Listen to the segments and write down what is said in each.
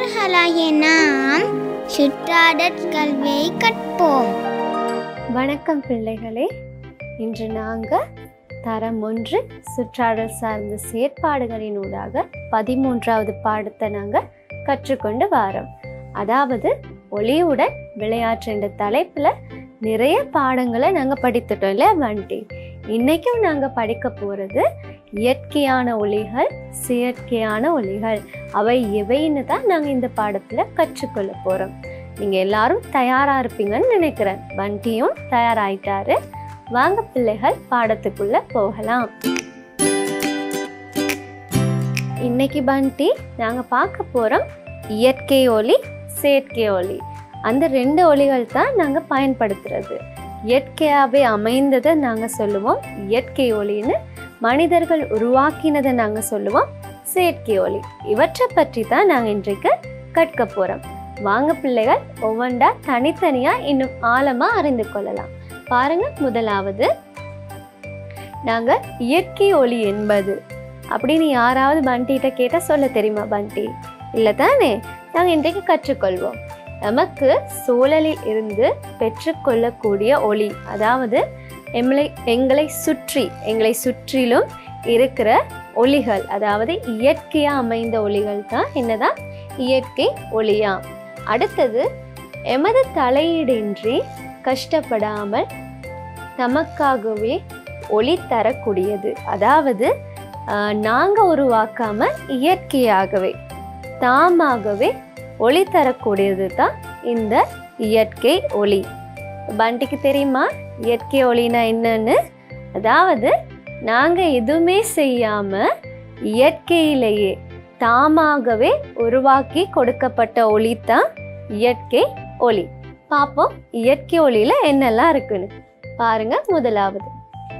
சிறுவர்களாகிய நாம் சுற்றாடற் கல்வியை கற்போம் வணக்கம் பிள்ளைகளே இன்று நாங்கள் தரம் ஒன்று சுற்றாடல் சார்ந்த செயற்பாடுகளின் ஊடாக பதிமூன்றாவது பாடத்தை நாங்கள் கற்றுக்கொண்டு வாரோம் அதாவது ஒளியுடன் விளையாட்டு என்ற தலைப்பில் நிறைய பாடங்களை நாங்கள் படித்துட்டோம் இல்லையா வண்டி இன்னைக்கும் நாங்கள் படிக்க போகிறது இயற்கையான ஒளிகள் செயற்கையான ஒளிகள் அவை எவைன்னு தான் நாங்கள் இந்த பாடத்தில் கற்றுக்கொள்ள போகிறோம் நீங்கள் எல்லாரும் தயாராக இருப்பீங்கன்னு நினைக்கிறேன் வண்டியும் தயாராயிட்டாரு வாங்க பிள்ளைகள் பாடத்துக்குள்ள போகலாம் இன்னைக்கு பண்டி நாங்கள் பார்க்க போகிறோம் இயற்கை ஒளி செயற்கை ஒளி அந்த ரெண்டு ஒளிகள் தான் நாங்கள் பயன்படுத்துறது இயற்கையாகவே அமைந்ததை நாங்கள் சொல்லுவோம் இயற்கை ஒளின்னு மனிதர்கள் உருவாக்கினதை நாங்கள் சொல்லுவோம் செயற்கை ஒளி இவற்றை பற்றி தான் நாங்கள் இன்றைக்கு கற்க போகிறோம் வாங்க பிள்ளைகள் ஒவ்வொன்றா தனித்தனியாக இன்னும் ஆழமாக அறிந்து கொள்ளலாம் பாருங்க முதலாவது நாங்கள் இயற்கை ஒளி என்பது அப்படின்னு யாராவது பண்டிகிட்ட கேட்டால் சொல்ல தெரியுமா பண்டி இல்லை தானே நாங்கள் இன்றைக்கு கற்றுக்கொள்வோம் நமக்கு சூழலில் இருந்து பெற்றுக்கொள்ளக்கூடிய ஒளி அதாவது எங்களை எங்களை சுற்றி எங்களை சுற்றிலும் இருக்கிற ஒளிகள் அதாவது இயற்கையாக அமைந்த ஒளிகள் தான் என்னதான் இயற்கை ஒளியாம் அடுத்தது எமது தலையீடின்றி கஷ்டப்படாமல் நமக்காகவே ஒளி தரக்கூடியது அதாவது நாங்கள் உருவாக்காம இயற்கையாகவே தாமாகவே ஒளி தரக்கூடியது தான் இந்த இயற்கை ஒளி பண்டிக்கு தெரியுமா இயற்கை ஒளினா என்னன்னு அதாவது நாங்கள் எதுவுமே செய்யாமல் இயற்கையிலேயே தாமாகவே உருவாக்கி கொடுக்கப்பட்ட ஒளி தான் இயற்கை ஒளி பார்ப்போம் இயற்கை ஒளியில என்னெல்லாம் இருக்குன்னு பாருங்க முதலாவது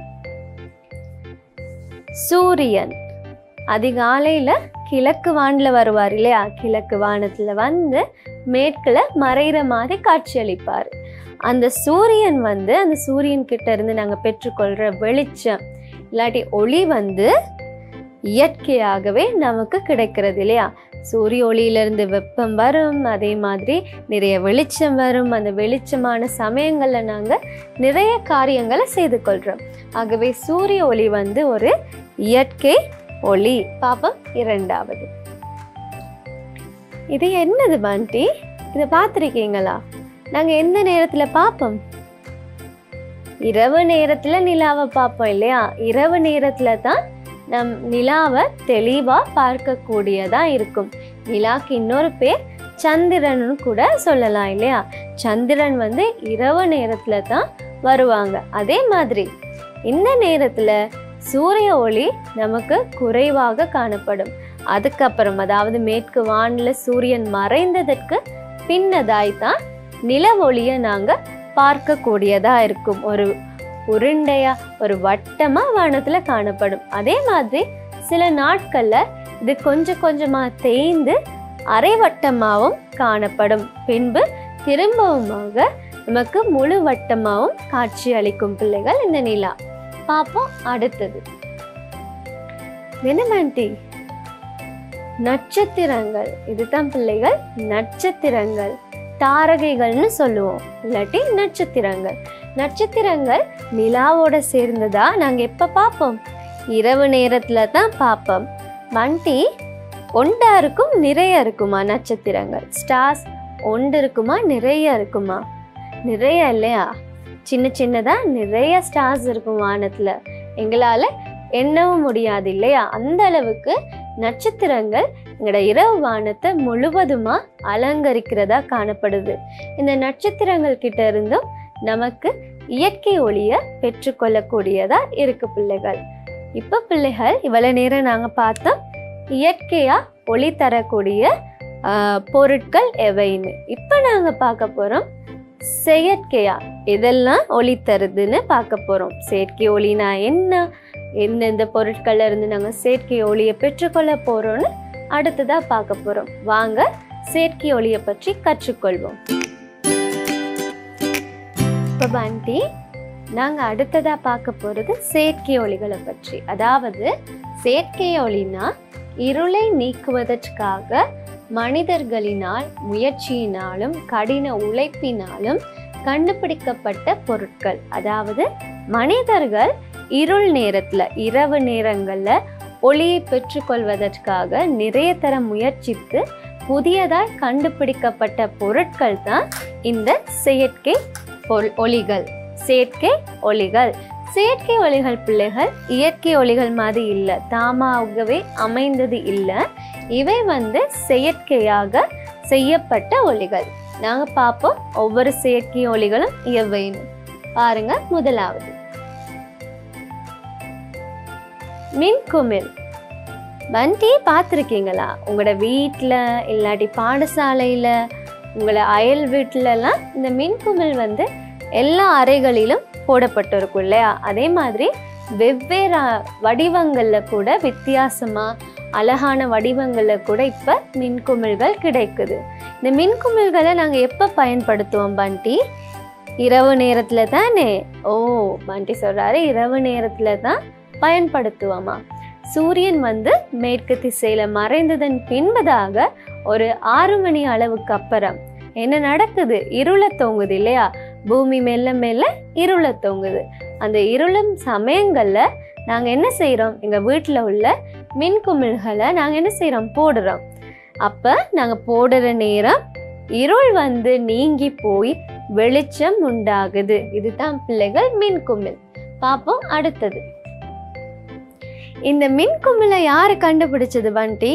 சூரியன் அதிகாலையில கிழக்கு வானில் வருவார் இல்லையா கிழக்கு வானத்துல வந்து மேற்குல மறைகிற மாதிரி காட்சியளிப்பார் அந்த சூரியன் வந்து அந்த சூரியன் கிட்ட இருந்து நாங்கள் பெற்றுக்கொள்கிற வெளிச்சம் இல்லாட்டி ஒளி வந்து இயற்கையாகவே நமக்கு கிடைக்கிறது இல்லையா சூரிய ஒளியிலிருந்து வெப்பம் வரும் அதே மாதிரி நிறைய வெளிச்சம் வரும் அந்த வெளிச்சமான சமயங்களில் நாங்கள் நிறைய காரியங்களை செய்து கொள்கிறோம் ஆகவே சூரிய ஒளி வந்து ஒரு இயற்கை ஒளி பாப்போம் இரண்டாவது இது என்னது பாண்டி இதை பார்த்துருக்கீங்களா நாங்கள் எந்த நேரத்தில் பார்ப்போம் இரவு நேரத்தில் நிலாவை பார்ப்போம் இல்லையா இரவு நேரத்தில் தான் நம் நிலாவை தெளிவாக பார்க்கக்கூடியதாக இருக்கும் நிலாக்கு இன்னொரு பேர் சந்திரன்னு கூட சொல்லலாம் இல்லையா சந்திரன் வந்து இரவு நேரத்தில் தான் வருவாங்க அதே மாதிரி இந்த நேரத்தில் சூரிய ஒளி நமக்கு குறைவாக காணப்படும் அதுக்கப்புறம் அதாவது மேற்கு வானில் சூரியன் மறைந்ததற்கு பின்னதாய் தான் நில ஒளியை நாங்கள் பார்க்கக்கூடியதாக இருக்கும் ஒரு உருண்டையா ஒரு வட்டமா வானத்துல காணப்படும் அதே மாதிரி சில நாட்கள்ல இது கொஞ்சம் கொஞ்சமா தேய்ந்து அரை வட்டமாகவும் காணப்படும் பின்பு திரும்பவுமாக நமக்கு முழு வட்டமாகவும் காட்சி அளிக்கும் பிள்ளைகள் இந்த நிலா பார்ப்போம் அடுத்தது என்ன ஆண்டி நட்சத்திரங்கள் இதுதான் பிள்ளைகள் நட்சத்திரங்கள் தாரகைகள்னு சொல்லுவோம் இல்லாட்டி நட்சத்திரங்கள் நட்சத்திரங்கள் நிலாவோட சேர்ந்ததா நாங்கள் எப்போ பார்ப்போம் இரவு நேரத்தில் தான் பார்ப்போம் வண்டி ஒண்டா இருக்கும் நிறைய இருக்குமா நட்சத்திரங்கள் ஸ்டார்ஸ் ஒன்று இருக்குமா நிறைய இருக்குமா நிறைய இல்லையா சின்ன சின்னதாக நிறைய ஸ்டார்ஸ் இருக்கும் வானத்தில் எங்களால் எண்ணவும் முடியாது இல்லையா அந்த அளவுக்கு நட்சத்திரங்கள் எங்களோட இரவு வானத்தை முழுவதுமாக அலங்கரிக்கிறதா காணப்படுது இந்த நட்சத்திரங்கள் கிட்ட இருந்தும் நமக்கு இயற்கை ஒளியை பெற்றுக்கொள்ளக்கூடியதா இருக்கு பிள்ளைகள் இப்போ பிள்ளைகள் இவ்வளவு நேரம் நாங்கள் பார்த்தோம் இயற்கையா ஒளி தரக்கூடிய ஆஹ், பொருட்கள் எவைன்னு இப்போ நாங்கள் பார்க்க போகிறோம் செயற்கையா இதெல்லாம் ஒளி தருதுன்னு பார்க்க போகிறோம் செயற்கை ஒளினா என்ன எந்தெந்த பொருட்கள்ல இருந்து நாங்கள் செயற்கை ஒளியை பெற்றுக்கொள்ள போகிறோன்னு அடுத்ததாக பார்க்க போகிறோம் வாங்க செயற்கை ஒளியை பற்றி கற்றுக்கொள்வோம் இப்போ பண்டி நாங்கள் அடுத்ததாக பார்க்க போகிறது செயற்கை ஒளிகளை பற்றி அதாவது செயற்கை ஒளினா இருளை நீக்குவதற்காக மனிதர்களினால் முயற்சியினாலும் கடின உழைப்பினாலும் கண்டுபிடிக்கப்பட்ட பொருட்கள் அதாவது மனிதர்கள் இருள் நேரத்துல இரவு நேரங்கள்ல ஒளியை பெற்றுக்கொள்வதற்காக நிறைய தர முயற்சித்து புதியதாய் கண்டுபிடிக்கப்பட்ட பொருட்கள் தான் இந்த செயற்கை பொல்- ஒளிகள் செயற்கை ஒளிகள் செயற்கை ஒளிகள் பிள்ளைகள் இயற்கை ஒளிகள் மாதிரி இல்லை தாமாகவே அமைந்தது இல்லை இவை வந்து செயற்கையாக செய்யப்பட்ட ஒளிகள் நாங்க பார்ப்போம் ஒவ்வொரு செயற்கை ஒளிகளும் எவைன்னு பாருங்க முதலாவது மின்குமிழ் வண்டி பார்த்துருக்கீங்களா உங்களோட வீட்டில் இல்லாட்டி பாடசாலையில் உங்களை அயல் வீட்டிலலாம் இந்த மின்குமிழ் வந்து எல்லா அறைகளிலும் போடப்பட்டிருக்கும் இல்லையா அதே மாதிரி வெவ்வேறு வடிவங்களில் கூட வித்தியாசமாக அழகான வடிவங்களில் கூட இப்போ மின்குமிழ்கள் கிடைக்குது இந்த மின்குமிழ்களை நாங்கள் எப்போ பயன்படுத்துவோம் பண்டி இரவு நேரத்தில் தானே ஓ பண்டி சொல்கிறாரு இரவு நேரத்தில் தான் பயன்படுத்துவோமா சூரியன் வந்து மேற்கு திசையில மறைந்ததன் பின்பதாக ஒரு ஆறு மணி அளவுக்கு அப்புறம் என்ன நடக்குது இருள தொங்குது இல்லையா பூமி மெல்ல மெல்ல இருள தொங்குது அந்த இருளும் சமயங்கள்ல நாங்க என்ன செய்றோம் எங்க வீட்டுல உள்ள மின்குமிழ்களை நாங்க என்ன செய்றோம் போடுறோம் அப்ப நாங்க போடுற நேரம் இருள் வந்து நீங்கி போய் வெளிச்சம் உண்டாகுது இதுதான் பிள்ளைகள் மின்குமிழ் பார்ப்போம் அடுத்தது இந்த மின்குமிழை யாரு கண்டுபிடிச்சது வண்டி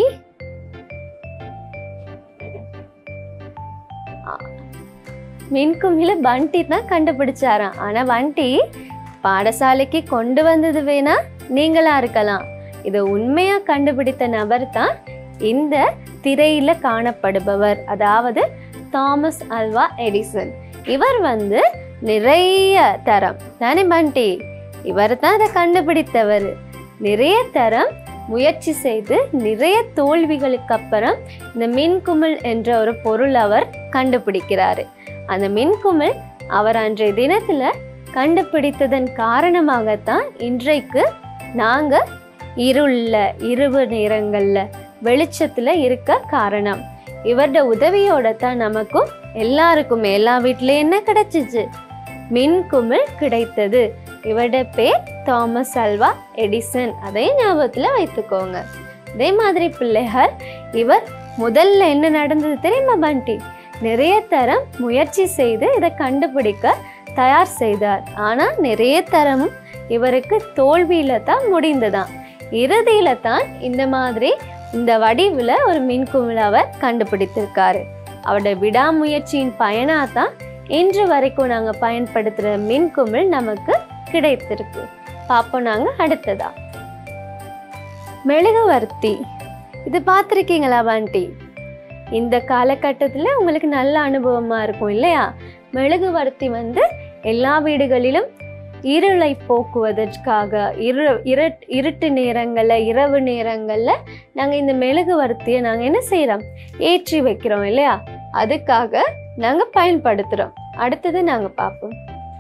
மின்குமிழ பண்டி தான் கண்டுபிடிச்சாராம் ஆனா வண்டி பாடசாலைக்கு கொண்டு வந்தது வேணா நீங்களா இருக்கலாம் இதை உண்மையா கண்டுபிடித்த நபர் தான் இந்த திரையில காணப்படுபவர் அதாவது தாமஸ் அல்வா எடிசன் இவர் வந்து நிறைய தரம் தானே பண்டி இவர் தான் அதை கண்டுபிடித்தவர் நிறைய தரம் முயற்சி செய்து நிறைய தோல்விகளுக்கு அப்புறம் இந்த மின்குமிழ் என்ற ஒரு பொருள் அவர் கண்டுபிடிக்கிறாரு அந்த மின்குமிழ் அவர் அன்றைய தினத்துல கண்டுபிடித்ததன் காரணமாகத்தான் இன்றைக்கு நாங்க இருள்ல இரவு நேரங்கள்ல வெளிச்சத்துல இருக்க காரணம் இவரோட உதவியோட தான் நமக்கும் எல்லாருக்குமே எல்லா வீட்லயும் என்ன கிடைச்சிச்சு மின்குமிழ் கிடைத்தது இவரோட பேர் தாமஸ் அல்வா எடிசன் அதை ஞாபகத்துல வைத்துக்கோங்க அதே மாதிரி பிள்ளைகள் இவர் முதல்ல என்ன நடந்தது தெரியுமா பண்டி நிறைய தரம் முயற்சி செய்து இதை கண்டுபிடிக்க தயார் செய்தார் ஆனா நிறைய தரமும் இவருக்கு தோல்வியில தான் முடிந்ததாம் இறுதியில தான் இந்த மாதிரி இந்த வடிவுல ஒரு மின்குமிழ் அவர் கண்டுபிடித்திருக்காரு அவருடைய விடாமுயற்சியின் பயனா தான் இன்று வரைக்கும் நாங்க பயன்படுத்துற மின்குமிழ் நமக்கு கிடைத்திருக்கு பார்ப்போம் நாங்க அடுத்ததா மெழுகுவர்த்தி இது பார்த்துருக்கீங்களா பாண்டி இந்த காலகட்டத்தில் உங்களுக்கு நல்ல அனுபவமா இருக்கும் இல்லையா மெழுகுவர்த்தி வந்து எல்லா வீடுகளிலும் இருளை போக்குவதற்காக இரு இருட் இருட்டு நேரங்களில் இரவு நேரங்களில் நாங்கள் இந்த மெழுகுவர்த்தியை நாங்கள் என்ன செய்கிறோம் ஏற்றி வைக்கிறோம் இல்லையா அதுக்காக நாங்கள் பயன்படுத்துகிறோம் அடுத்தது நாங்கள் பார்ப்போம்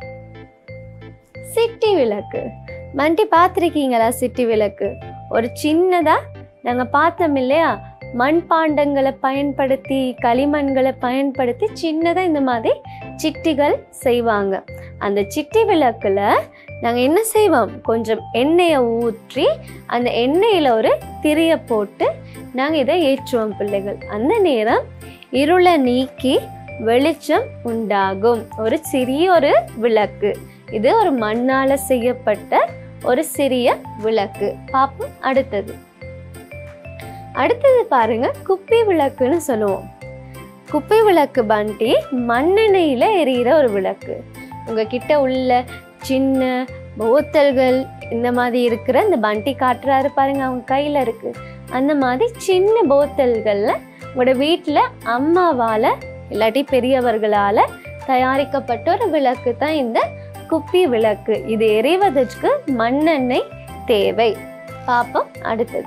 சிட்டி விளக்கு மண்டி பார்த்துருக்கீங்களா சிட்டி விளக்கு ஒரு சின்னதா நாங்கள் பார்த்தோம் இல்லையா மண்பாண்டங்களை பயன்படுத்தி களிமண்களை பயன்படுத்தி சின்னதாக இந்த மாதிரி சிட்டிகள் செய்வாங்க அந்த சிட்டி விளக்குல நாங்கள் என்ன செய்வோம் கொஞ்சம் எண்ணெயை ஊற்றி அந்த எண்ணெயில் ஒரு திரியை போட்டு நாங்கள் இதை ஏற்றுவோம் பிள்ளைகள் அந்த நேரம் இருளை நீக்கி வெளிச்சம் உண்டாகும் ஒரு சிறிய ஒரு விளக்கு இது ஒரு மண்ணால செய்யப்பட்ட ஒரு சிறிய விளக்கு பார்ப்போம் அடுத்தது அடுத்தது பாருங்க குப்பி விளக்குன்னு சொல்லுவோம் குப்பை விளக்கு பண்டி மண்ணெண்ணெயில எரியிற ஒரு விளக்கு உங்ககிட்ட உள்ள சின்ன போத்தல்கள் இந்த மாதிரி இருக்கிற இந்த பண்டி காட்டுறாரு பாருங்க அவங்க கையில இருக்கு அந்த மாதிரி சின்ன போத்தல்கள்ல உங்களோட வீட்டுல அம்மாவால இல்லாட்டி பெரியவர்களால தயாரிக்கப்பட்ட ஒரு விளக்கு தான் இந்த குப்பி விளக்கு இது எரிவதற்கு மண்ணெண்ணெய் தேவை பாப்போம் அடுத்தது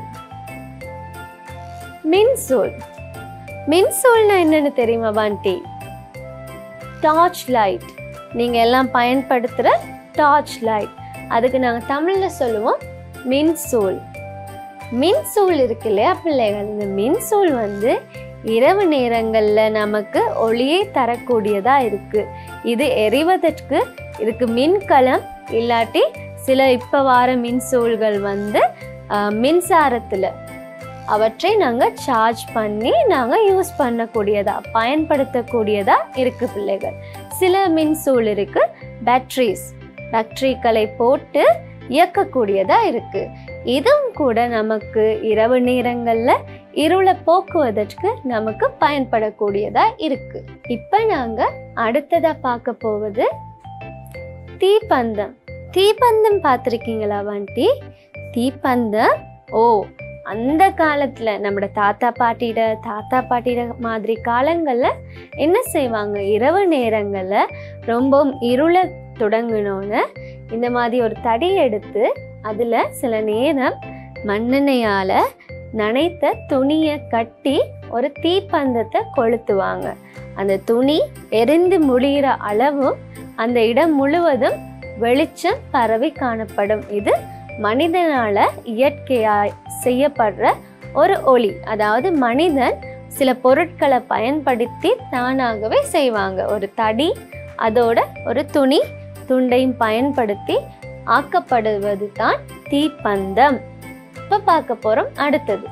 மின்சூல் மின்சூல்னா என்னன்னு தெரியுமா பாண்டி டார்ச் லைட் நீங்க எல்லாம் பயன்படுத்துற டார்ச் லைட் அதுக்கு நாங்க தமிழ்ல சொல்லுவோம் மின்சூல் மின்சூல் இருக்கு இல்லையா பிள்ளைகள் இந்த மின்சூல் வந்து இரவு நேரங்களில் நமக்கு ஒளியை தரக்கூடியதா இருக்கு இது எரிவதற்கு இதுக்கு மின்கலம் இல்லாட்டி சில இப்போ வார மின்சூல்கள் வந்து மின்சாரத்தில் அவற்றை நாங்கள் சார்ஜ் பண்ணி நாங்கள் யூஸ் பண்ணக்கூடியதா பயன்படுத்தக்கூடியதா இருக்கு பிள்ளைகள் சில மின்சூல் இருக்கு பேட்ரிஸ் பேட்டரிகளை போட்டு இயக்கக்கூடியதா இருக்கு இதுவும் கூட நமக்கு இரவு நேரங்கள்ல இருளை போக்குவதற்கு நமக்கு பயன்படக்கூடியதா இருக்கு இப்ப நாங்க அடுத்ததா பார்க்க போவது தீப்பந்தம் தீப்பந்தம் பார்த்துருக்கீங்களா வண்டி தீப்பந்தம் ஓ அந்த காலத்துல நம்மளோட தாத்தா பாட்டிட தாத்தா பாட்டிட மாதிரி காலங்கள்ல என்ன செய்வாங்க இரவு நேரங்கள்ல ரொம்பவும் இருள தொடங்கினோன்னு இந்த மாதிரி ஒரு தடி எடுத்து அதுல சில நேரம் மண்ணெண்ணெயால நனைத்த துணியை கட்டி ஒரு தீப்பந்தத்தை கொளுத்துவாங்க அந்த துணி எரிந்து முடிகிற அளவும் அந்த இடம் முழுவதும் வெளிச்சம் பரவி காணப்படும் இது மனிதனால இயற்கையாய் செய்யப்படுற ஒரு ஒளி அதாவது மனிதன் சில பொருட்களை பயன்படுத்தி தானாகவே செய்வாங்க ஒரு தடி அதோட ஒரு துணி துண்டையும் பயன்படுத்தி ஆக்கப்படுவது தான் தீப்பந்தம் இப்ப பார்க்க போறோம் அடுத்தது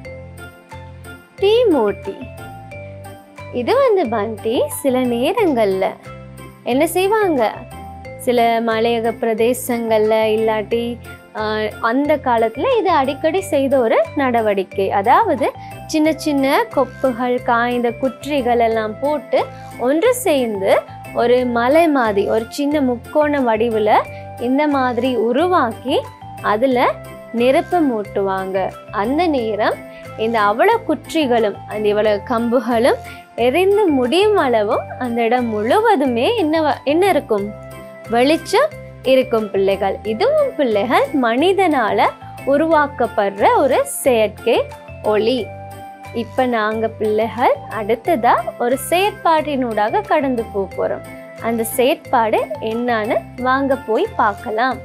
டீ மூட்டி இது வந்து பண்டி சில நேரங்கள்ல என்ன செய்வாங்க சில மலையக பிரதேசங்கள்ல இல்லாட்டி ஆஹ், அந்த காலத்துல இது அடிக்கடி செய்த ஒரு நடவடிக்கை அதாவது சின்ன சின்ன கொப்புகள் காய்ந்த குற்றிகள் எல்லாம் போட்டு ஒன்று சேர்ந்து ஒரு மலை மாதிரி ஒரு சின்ன முக்கோண வடிவில் இந்த மாதிரி உருவாக்கி அதில் நெருப்பு மூட்டுவாங்க அந்த நேரம் இந்த அவ்வளோ குற்றிகளும் அந்த இவ்வளோ கம்புகளும் எரிந்து முடியும் அளவும் அந்த இடம் முழுவதுமே என்ன வ- என்ன இருக்கும் வெளிச்சம் இருக்கும் பிள்ளைகள் இதுவும் பிள்ளைகள் மனிதனால உருவாக்கப்படுற ஒரு செயற்கை ஒளி இப்ப நாங்க பிள்ளைகள் அடுத்ததா ஒரு செயற்பாட்டினூடாக கடந்து போக போறோம் அந்த செயற்பாடு என்னன்னு வாங்க போய் பார்க்கலாம்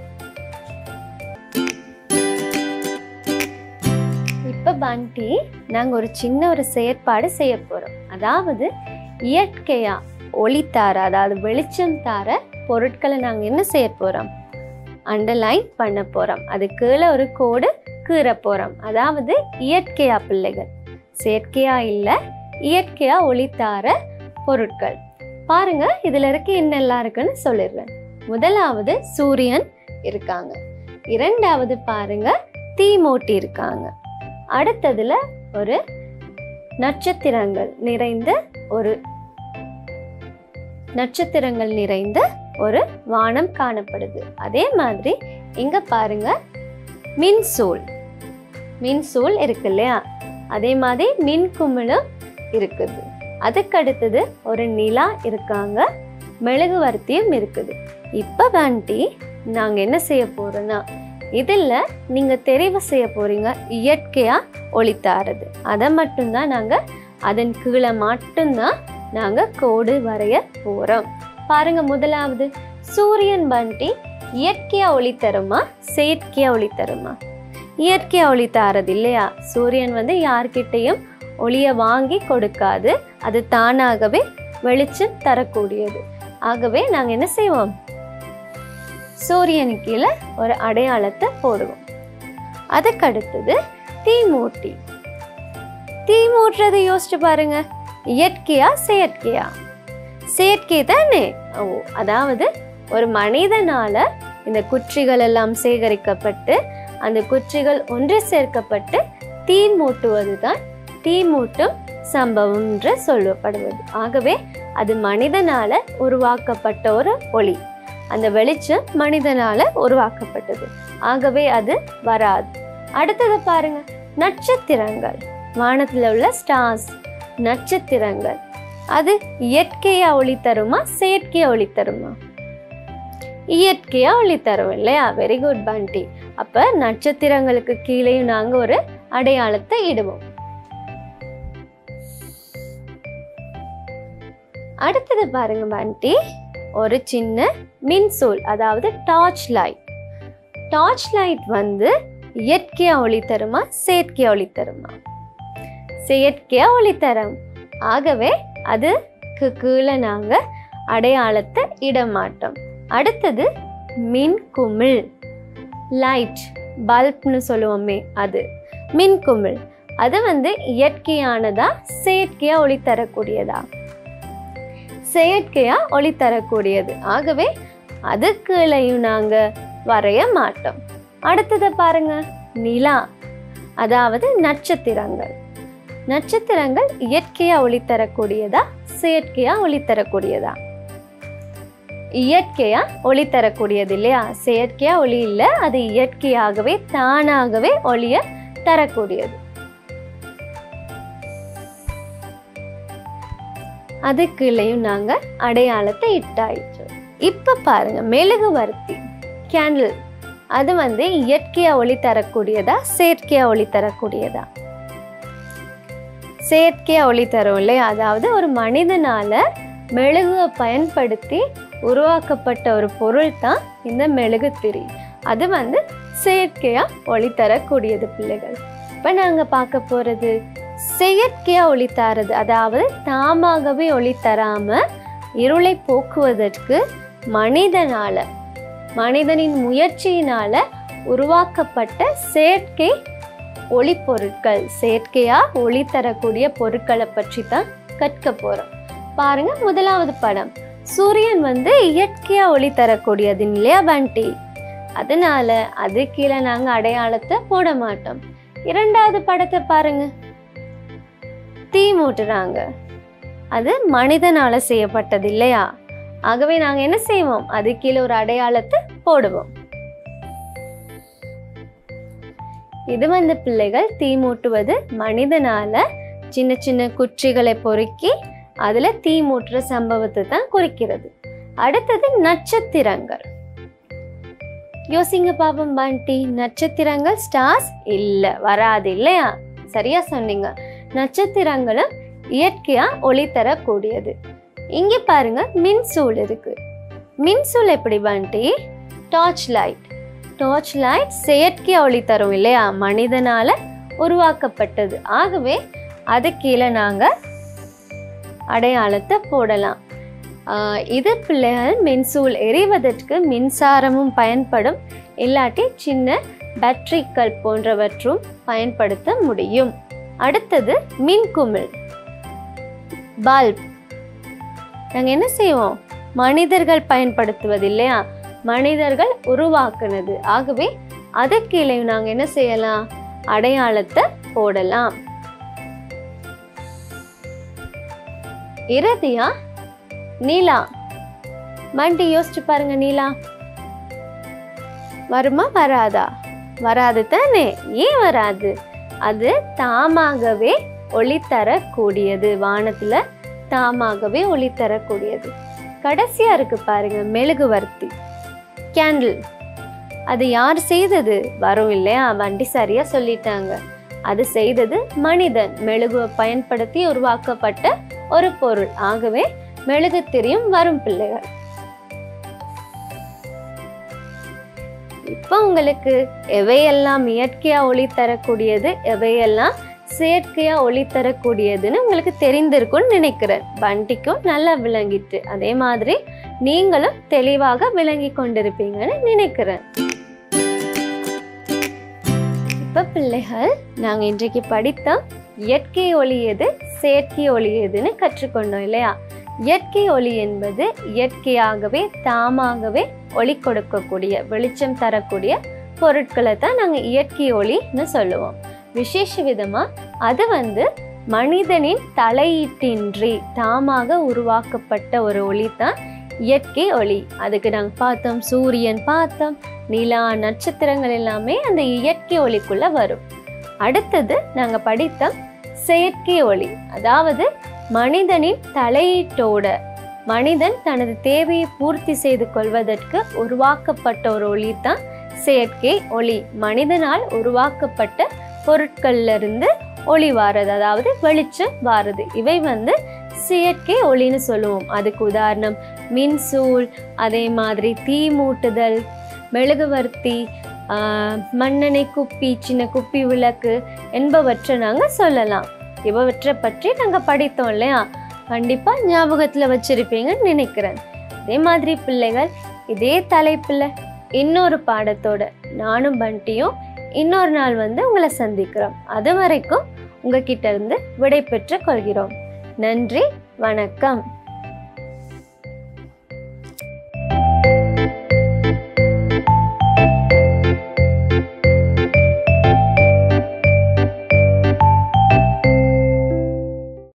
இப்ப பண்டி நாங்க ஒரு சின்ன ஒரு செயற்பாடு செய்ய போறோம் அதாவது இயற்கையா ஒளி தார அதாவது வெளிச்சம் தார பொருட்களை நாங்க என்ன செய்ய போறோம் அண்டர்லைன் பண்ண போறோம் அது கீழே ஒரு கோடு கீற போறோம் அதாவது இயற்கையா பிள்ளைகள் செயற்கையா இல்ல இயற்கையா ஒளி தார பொருட்கள் பாருங்க இதுல இருக்க என்னெல்லாம் இருக்குன்னு சொல்லிடுறேன் முதலாவது சூரியன் இருக்காங்க இரண்டாவது பாருங்க தீமூட்டி இருக்காங்க அடுத்ததுல ஒரு நட்சத்திரங்கள் நிறைந்த ஒரு நட்சத்திரங்கள் நிறைந்த ஒரு வானம் காணப்படுது அதே மாதிரி இங்க பாருங்க மின்சூல் மின்சூல் இருக்கு இல்லையா அதே மாதிரி மின் குமிழும் இருக்குது அதுக்கு அடுத்தது ஒரு நிலா இருக்காங்க மெழுகுவர்த்தியும் இருக்குது இப்ப வேண்டி நாங்க என்ன செய்ய போறோம்னா இதில் நீங்க தெரிவு செய்ய போறீங்க இயற்கையா ஒளித்தாரது அதை மட்டும்தான் நாங்க அதன் கீழே மட்டும்தான் நாங்க கோடு வரைய போறோம் பாருங்க முதலாவது சூரியன் பண்டி இயற்கையா ஒளி தருமா செயற்கையா ஒளி தருமா இயற்கையா ஒளி தாரது இல்லையா சூரியன் வந்து யார்கிட்டையும் ஒளியை வாங்கி கொடுக்காது அது தானாகவே வெளிச்சம் தரக்கூடியது ஆகவே நாங்க என்ன செய்வோம் சூரியன் கீழே ஒரு அடையாளத்தை போடுவோம் அதுக்கு அடுத்தது தீ மூட்டி தீ மூட்டுறதை யோசிச்சு பாருங்க இயற்கையா செயற்கையா செயற்கை தானே ஓ அதாவது ஒரு மனிதனால இந்த குற்றிகள் எல்லாம் சேகரிக்கப்பட்டு அந்த குற்றிகள் ஒன்று சேர்க்கப்பட்டு தீ மூட்டுவது தான் தீ மூட்டும் சம்பவம் என்று சொல்லப்படுவது ஆகவே அது மனிதனால உருவாக்கப்பட்ட ஒரு ஒளி அந்த வெளிச்சம் மனிதனால உருவாக்கப்பட்டது ஆகவே அது வராது அடுத்தது பாருங்க நட்சத்திரங்கள் வானத்துல உள்ள ஸ்டார்ஸ் நட்சத்திரங்கள் அது இயற்கையா ஒளி தருமா செயற்கையா ஒளி தருமா இயற்கையா ஒளி தரும் இல்லையா வெரி குட் பண்டி அப்ப நட்சத்திரங்களுக்கு கீழேயும் நாங்க ஒரு அடையாளத்தை இடுவோம் அடுத்தது பாருங்க பண்டி ஒரு சின்ன மின்சூல் அதாவது டார்ச் லைட் டார்ச் லைட் வந்து இயற்கையா ஒளி தருமா செயற்கையா ஒளி தருமா செயற்கையாக ஒளித்தரம் ஆகவே அதுக்கு கீழே நாங்கள் அடையாளத்தை இட மாட்டோம் அடுத்தது மின்குமிழ் லைட் பல்ப்னு சொல்லுவோமே அது மின்குமிழ் அது வந்து இயற்கையானதா செயற்கையா ஒளி தரக்கூடியதா செயற்கையா ஒளி தரக்கூடியது ஆகவே அதுக்குள்ளையும் நாங்க வரைய மாட்டோம் அடுத்ததை பாருங்க நிலா அதாவது நட்சத்திரங்கள் நட்சத்திரங்கள் இயற்கையா ஒளி தரக்கூடியதா செயற்கையா ஒளி தரக்கூடியதா இயற்கையா ஒளி தரக்கூடியது இல்லையா செயற்கையா ஒளி இல்லை அது இயற்கையாகவே தானாகவே ஒளிய தரக்கூடியது அதுக்குள்ளேயும் நாங்க அடையாளத்தை இட்டாயிற்று இப்ப பாருங்க மெழுகுவர்த்தி கேண்டில் அது வந்து இயற்கையா ஒளி தரக்கூடியதா செயற்கையா ஒளி தரக்கூடியதா செயற்கையா ஒளி தரும் இல்லையா அதாவது ஒரு மனிதனால மெழுகுவை பயன்படுத்தி உருவாக்கப்பட்ட ஒரு பொருள் தான் இந்த மெழுகுத்திரி அது வந்து செயற்கையா ஒளி தரக்கூடியது பிள்ளைகள் இப்ப நாங்க பார்க்க போறது செயற்கையா ஒளி தரது அதாவது தாமாகவே ஒளி தராம இருளை போக்குவதற்கு மனிதனால மனிதனின் முயற்சியினால உருவாக்கப்பட்ட செயற்கை ஒளி பொருட்கள் செயற்கையா ஒளி தரக்கூடிய பொருட்களை பற்றி தான் கற்க போறோம் பாருங்க முதலாவது படம் சூரியன் வந்து இயற்கையா ஒளி தரக்கூடியது இல்லையா பண்டி அதனால அது கீழே நாங்க அடையாளத்தை போட மாட்டோம் இரண்டாவது படத்தை பாருங்க தீ மூட்டுறாங்க அது மனிதனால செய்யப்பட்டது இல்லையா ஆகவே நாங்க என்ன செய்வோம் அது கீழே ஒரு அடையாளத்தை போடுவோம் இது வந்து பிள்ளைகள் தீ மூட்டுவது மனிதனால சின்ன சின்ன குச்சிகளை பொறுக்கி அதுல தீ மூட்டுற சம்பவத்தை தான் குறிக்கிறது அடுத்தது நட்சத்திரங்கள் யோசிங்க பாப்போம் பாண்டி நட்சத்திரங்கள் ஸ்டார்ஸ் இல்ல வராது இல்லையா சரியா சொன்னீங்க நட்சத்திரங்களும் இயற்கையா ஒளி தரக்கூடியது இங்க பாருங்க மின்சூல் இருக்கு மின்சூல் எப்படி Pandi torch light torch light செயற்கையா ஒளி தரும் இல்லையா மனிதனால உருவாக்கப்பட்டது ஆகவே அது கீழே நாங்க அடையாளத்தை போடலாம் ஆஹ் இது பிள்ளைகள் மின்சூல் எரிவதற்கு மின்சாரமும் பயன்படும் இல்லாட்டி சின்ன பேட்டரிகள் போன்றவற்றும் பயன்படுத்த முடியும் அடுத்தது மின்குமிழ் பல்ப் நாங்கள் என்ன செய்வோம் மனிதர்கள் பயன்படுத்துவது இல்லையா மனிதர்கள் உருவாக்குனது ஆகவே அதுக்கு கீழே நாங்கள் என்ன செய்யலாம் அடையாளத்தை போடலாம் இறுதியா நீலா மண்டி யோசிச்சு பாருங்க நீலா வருமா வராதா வராது தானே ஏன் வராது அது தாமாகவே ஒளி தரக்கூடியது வானத்துல தாமாகவே ஒளி தரக்கூடியது கடைசியா இருக்கு பாருங்க மெழுகுவர்த்தி கேண்டில் அது யார் செய்தது வரும் இல்லையா வண்டி சரியா சொல்லிட்டாங்க அது செய்தது மனிதன் மெழுகுவை பயன்படுத்தி உருவாக்கப்பட்ட ஒரு பொருள் ஆகவே மெழுகுத்திரியும் வரும் பிள்ளைகள் இப்போ உங்களுக்கு எவையெல்லாம் இயற்கையா ஒளி தரக்கூடியது எவையெல்லாம் செயற்கையா ஒளி தரக்கூடியதுன்னு உங்களுக்கு தெரிந்திருக்கும்னு நினைக்கிறேன் வண்டிக்கும் நல்லா விளங்கிட்டு அதே மாதிரி நீங்களும் தெளிவாக விளங்கி கொண்டிருப்பீங்கன்னு நினைக்கிறேன் இப்ப பிள்ளைகள் நாங்க இன்றைக்கு படித்த இயற்கை ஒளி எது செயற்கை ஒளி எதுன்னு கற்றுக்கொண்டோம் இல்லையா இயற்கை ஒளி என்பது இயற்கையாகவே தாமாகவே ஒளி கொடுக்கக்கூடிய வெளிச்சம் தரக்கூடிய பொருட்களை தான் நாங்கள் இயற்கை ஒளின்னு சொல்லுவோம் விசேஷ விதமா அது வந்து மனிதனின் தலையீட்டின்றி தாமாக உருவாக்கப்பட்ட ஒரு ஒளி தான் இயற்கை ஒளி அதுக்கு நாங்கள் பார்த்தோம் சூரியன் பார்த்தோம் நிலா நட்சத்திரங்கள் எல்லாமே அந்த இயற்கை ஒளிக்குள்ள வரும் அடுத்தது நாங்கள் படித்த செயற்கை ஒளி அதாவது மனிதனின் தலையீட்டோட மனிதன் தனது தேவையை பூர்த்தி செய்து கொள்வதற்கு உருவாக்கப்பட்ட ஒரு ஒளி தான் செயற்கை ஒளி மனிதனால் உருவாக்கப்பட்ட பொருட்கள்ல இருந்து ஒளி வாரது அதாவது வெளிச்சம் வாரது இவை வந்து செயற்கை ஒளின்னு சொல்லுவோம் அதுக்கு உதாரணம் மின்சூல் அதே மாதிரி தீ மூட்டுதல் மெழுகுவர்த்தி ஆஹ், மண்ணெண்ணெய் குப்பி சின்ன குப்பி விளக்கு என்பவற்றை நாங்கள் சொல்லலாம் இவற்றை பற்றி நாங்கள் படித்தோம் இல்லையா கண்டிப்பாக ஞாபகத்தில் வச்சிருப்பீங்கன்னு நினைக்கிறேன் அதே மாதிரி பிள்ளைகள் இதே தலைப்பில் இன்னொரு பாடத்தோட நானும் பண்டியும் இன்னொரு நாள் வந்து உங்களை சந்திக்கிறோம் அது வரைக்கும் உங்ககிட்ட இருந்து விடை பெற்றுக் கொள்கிறோம் நன்றி வணக்கம்